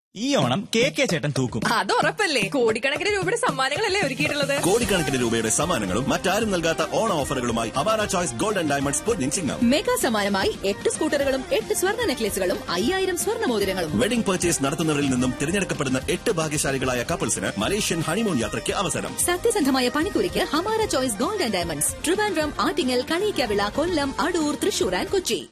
ഈ Onam K K ചേട്ടൻ തൂക്കും അത് ഉറപ്പല്ലേ കോടിക്കണക്കിന് രൂപയുടെ സമ്മാനങ്ങളല്ലേ ഒരുക്കിയിട്ടുള്ളത് കോടിക്കണക്കിന് രൂപയുടെ സമ്മാനങ്ങളും മറ്റാരും നൽകാത്ത ഓണ ഓഫറുകളുമായി അവാര ചോയ്സ് ഗോൾഡ് ആൻഡ് ഡയമണ്ട്സ് പൊന്നിൻ ചിങ്ങം മെഗാ സമ്മാനമായി എട്ട് സ്കൂട്ടറുകളും എട്ട് സ്വർണ്ണ നെക്ലേസുകളും അയ്യായിരം സ്വർണ്ണ മോതിരങ്ങളും വെഡിംഗ് പർച്ചേസ് നടത്തുന്നവരിൽ നിന്നും തിരഞ്ഞെടുക്കപ്പെടുന്ന എട്ട് ഭാഗ്യശാലികളായ കപ്പിൾസിന് മലേഷ്യൻ ഹണിമൂൺ യാത്രയ്ക്ക് അവസരം സത്യസന്ധമായ പണിക്കൂലിക്ക് Hamara choice gold and diamonds Trivandrum Attingal Kaniyikkavila Kollam Adoor Thrissur and Kochi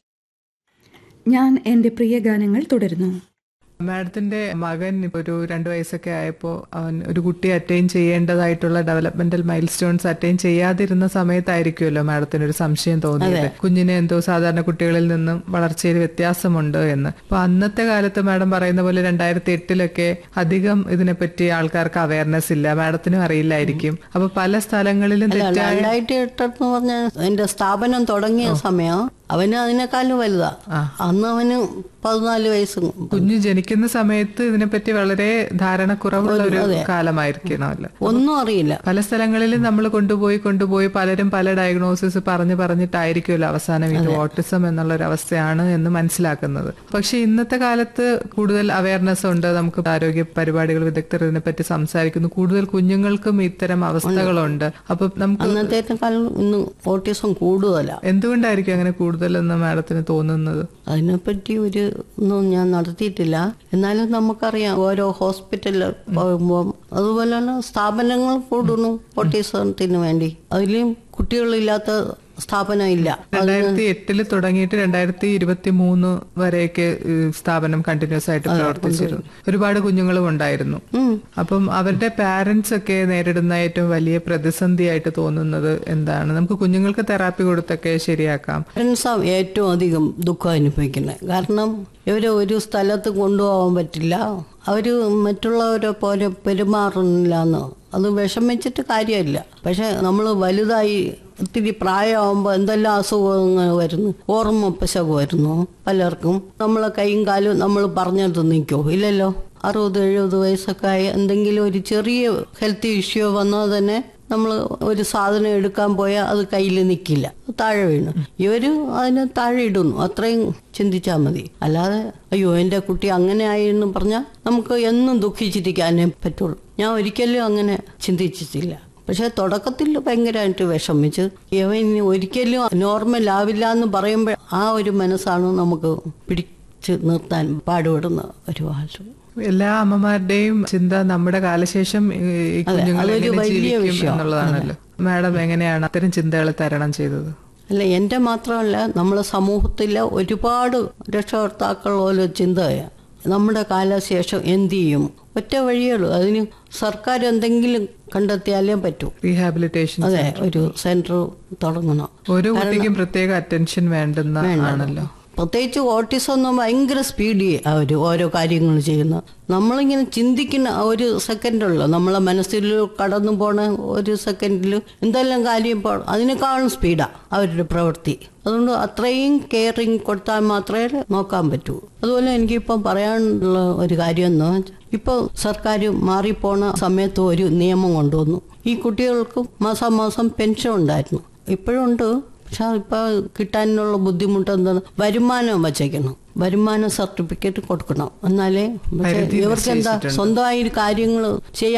ഞാൻ എൻ്റെ പ്രിയ ഗാനങ്ങൾ തുടരുന്നു മാഡത്തിന്റെ മകൻ ഇപ്പൊ ഒരു രണ്ടു വയസ്സൊക്കെ ആയപ്പോൾ അവൻ ഒരു കുട്ടി അറ്റൈൻ ചെയ്യേണ്ടതായിട്ടുള്ള ഡെവലപ്മെന്റൽ മൈൽ സ്റ്റോൺസ് അറ്റൈൻ ചെയ്യാതിരുന്ന സമയത്തായിരിക്കുമല്ലോ മാഡത്തിന് ഒരു സംശയം തോന്നിയത് കുഞ്ഞിന് എന്തോ സാധാരണ കുട്ടികളിൽ നിന്നും വളർച്ചയിൽ വ്യത്യാസമുണ്ട് എന്ന് അപ്പൊ അന്നത്തെ കാലത്ത് മാഡം പറയുന്ന പോലെ രണ്ടായിരത്തി എട്ടിലൊക്കെ അധികം ഇതിനെപ്പറ്റി ആൾക്കാർക്ക് അവയർനെസ് ഇല്ല മാഡത്തിനും അറിയില്ലായിരിക്കും അപ്പൊ പല സ്ഥലങ്ങളിലും അല്ല തെറ്റായ രണ്ടായിരത്തി എട്ടെന്ന് പറഞ്ഞ എന്റെ സ്ഥാപനം തുടങ്ങിയ സമയം അവന് അതിനേക്കാളും വലുതാ അന്ന് അവന് പതിനാല് വയസ്സും കുഞ്ഞ് ജനിക്കുന്ന സമയത്ത് ഇതിനെപ്പറ്റി വളരെ ധാരണക്കുറവുള്ള ഒരു കാലമായിരിക്കണമല്ലോ ഒന്നും അറിയില്ല പല സ്ഥലങ്ങളിലും നമ്മൾ കൊണ്ടുപോയി കൊണ്ടുപോയി പലരും പല ഡയഗ്നോസിസ് പറഞ്ഞു പറഞ്ഞിട്ടായിരിക്കുമല്ലോ അവസാനം ഇത് ഓട്ടിസം എന്നുള്ള ഒരു അവസ്ഥയാണ് എന്ന് മനസ്സിലാക്കുന്നത് പക്ഷെ ഇന്നത്തെ കാലത്ത് കൂടുതൽ അവയർനെസ് ഉണ്ട് നമുക്ക് ആരോഗ്യ പരിപാടികൾ വിദഗ്ധർ ഇതിനെപ്പറ്റി സംസാരിക്കുന്നു കൂടുതൽ കുഞ്ഞുങ്ങൾക്കും ഇത്തരം അവസ്ഥകളുണ്ട് അപ്പൊ നമുക്ക് അന്നത്തേക്കാളും ഇന്ന് ഓട്ടിസം കൂടുതലാ എന്തുകൊണ്ടായിരിക്കും അങ്ങനെ കൂടുതലെന്ന് മാഡത്തിന് തോന്നുന്നത് അതിനെപ്പറ്റി ഒരു ഒന്നും ഞാൻ നടത്തിയിട്ടില്ല എന്നാലും നമുക്കറിയാം ഓരോ ഹോസ്പിറ്റലിൽ പോകുമ്പോൾ അതുപോലെയുള്ള സ്ഥാപനങ്ങൾ കൂടുന്നു ഓട്ടിസത്തിന് വേണ്ടി അതിലും കുട്ടികളില്ലാത്ത സ്ഥാപനം ഇല്ല രണ്ടായിരത്തി എട്ടില് തുടങ്ങിയിട്ട് രണ്ടായിരത്തി ഇരുപത്തി മൂന്ന് വരെയൊക്കെ ഈ സ്ഥാപനം കണ്ടിന്യൂസ് ആയിട്ട് പ്രവർത്തിച്ചിരുന്നു ഒരുപാട് കുഞ്ഞുങ്ങളും ഉണ്ടായിരുന്നു അപ്പം അവരുടെ പാരന്റ്സ് ഒക്കെ നേരിടുന്ന ഏറ്റവും വലിയ പ്രതിസന്ധിയായിട്ട് തോന്നുന്നത് എന്താണ് നമുക്ക് കുഞ്ഞുങ്ങൾക്ക് തെറാപ്പി കൊടുത്തൊക്കെ ശരിയാക്കാം പാരൻസാണ് ഏറ്റവും അധികം ദുഃഖം അനുഭവിക്കുന്നത് കാരണം ഇവരെ ഒരു സ്ഥലത്ത് കൊണ്ടുപോകാൻ പറ്റില്ല അവര് മറ്റുള്ളവരെ പോലെ പെരുമാറുന്നില്ല എന്ന് അത് വിഷമിച്ചിട്ട് കാര്യമില്ല പക്ഷെ നമ്മൾ വലുതായി ഒത്തിരി പ്രായമാകുമ്പോൾ എന്തെല്ലാം അസുഖങ്ങൾ വരുന്നു ഓർമ്മ പിശക് വരുന്നു പലർക്കും നമ്മളെ കൈയും കാലും നമ്മൾ പറഞ്ഞിട്ട് നിൽക്കുമോ ഇല്ലല്ലോ അറുപത് എഴുപത് വയസ്സൊക്കെ ആയി എന്തെങ്കിലും ഒരു ചെറിയ ഹെൽത്ത് ഇഷ്യൂ വന്നാൽ തന്നെ നമ്മൾ ഒരു സാധനം എടുക്കാൻ പോയാൽ അത് കയ്യിൽ നിൽക്കില്ല താഴെ വീണു ഇവര് അതിനെ താഴെ ഇടുന്നു അത്രയും ചിന്തിച്ചാൽ മതി അല്ലാതെ അയ്യോ എൻ്റെ കുട്ടി അങ്ങനെ ആയി എന്ന് പറഞ്ഞാൽ നമുക്ക് എന്നും ദുഃഖിച്ചിരിക്കാനേ പറ്റുള്ളൂ ഞാൻ ഒരിക്കലും അങ്ങനെ ചിന്തിച്ചിട്ടില്ല പക്ഷെ തുടക്കത്തിൽ ഭയങ്കരമായിട്ട് വിഷമിച്ച് ഇവൻ ഇനി ഒരിക്കലും നോർമൽ ആവില്ല എന്ന് പറയുമ്പോൾ ആ ഒരു മനസ്സാണ് നമുക്ക് പിടിച്ച് നിർത്താൻ പാടുപെടുന്ന ഒരു ആൾ എല്ലാ അമ്മമാരുടെയും ചിന്ത നമ്മുടെ കാലശേഷം ഈ ഈ കുഞ്ഞുങ്ങൾ അതൊരു എങ്ങനെ വലിയ ജീവിക്കും വിഷയം. എന്നുള്ളതാണല്ലോ മാഡം എങ്ങനെയാണ് അത്തരം ചിന്തകൾ തരണം ചെയ്തത് അല്ല എൻ്റെ മാത്രമല്ല നമ്മളെ സമൂഹത്തിലെ ഒരുപാട് രക്ഷകർത്താക്കൾ പോലെ ചിന്തയാണ് നമ്മുടെ കാലശേഷം എന്ത് ചെയ്യും ഒറ്റ വഴിയുള്ളൂ അതിന് സർക്കാർ എന്തെങ്കിലും കണ്ടെത്തിയാലേ പറ്റൂ റീഹാബിലിറ്റേഷൻ അതെ ഒരു സെന്റർ തുടങ്ങണം ഓരോ കുട്ടിക്കും പ്രത്യേക അറ്റൻഷൻ വേണ്ടുന്ന ആണല്ലോ പ്രത്യേകിച്ച് ഓട്ടിസം എന്ന് ഭയങ്കര സ്പീഡി അവർ ഓരോ കാര്യങ്ങൾ ചെയ്യുന്ന നമ്മളിങ്ങനെ ചിന്തിക്കുന്ന ആ ഒരു സെക്കൻഡുള്ളൂ നമ്മളെ മനസ്സിൽ കടന്നു പോണ ഒരു സെക്കൻഡിൽ എന്തെല്ലാം കാര്യം ഇപ്പോൾ അതിനേക്കാളും സ്പീഡാണ് അവരുടെ പ്രവൃത്തി അതുകൊണ്ട് അത്രയും കെയറിങ് കൊടുത്താൽ മാത്രമേ നോക്കാൻ പറ്റൂ അതുപോലെ എനിക്കിപ്പോൾ പറയാനുള്ള ഒരു കാര്യം എന്ന് വെച്ചാൽ ഇപ്പോൾ സർക്കാർ മാറിപ്പോണ സമയത്ത് ഒരു നിയമം കൊണ്ടുവന്നു ഈ കുട്ടികൾക്ക് മാസം മാസം പെൻഷൻ ഉണ്ടായിരുന്നു ഇപ്പോഴുണ്ട് പക്ഷെ ഇപ്പൊ കിട്ടാനുള്ള ബുദ്ധിമുട്ട് എന്താണ് വരുമാനം വച്ചേക്കണം വരുമാന സർട്ടിഫിക്കറ്റ് കൊടുക്കണം എന്നാലേ പക്ഷേ പരിധി ഇവർക്ക് എന്താ നിശ്ചയിച്ചിട്ടുണ്ട്. സ്വന്തമായി കാര്യങ്ങൾ ചെയ്യാൻ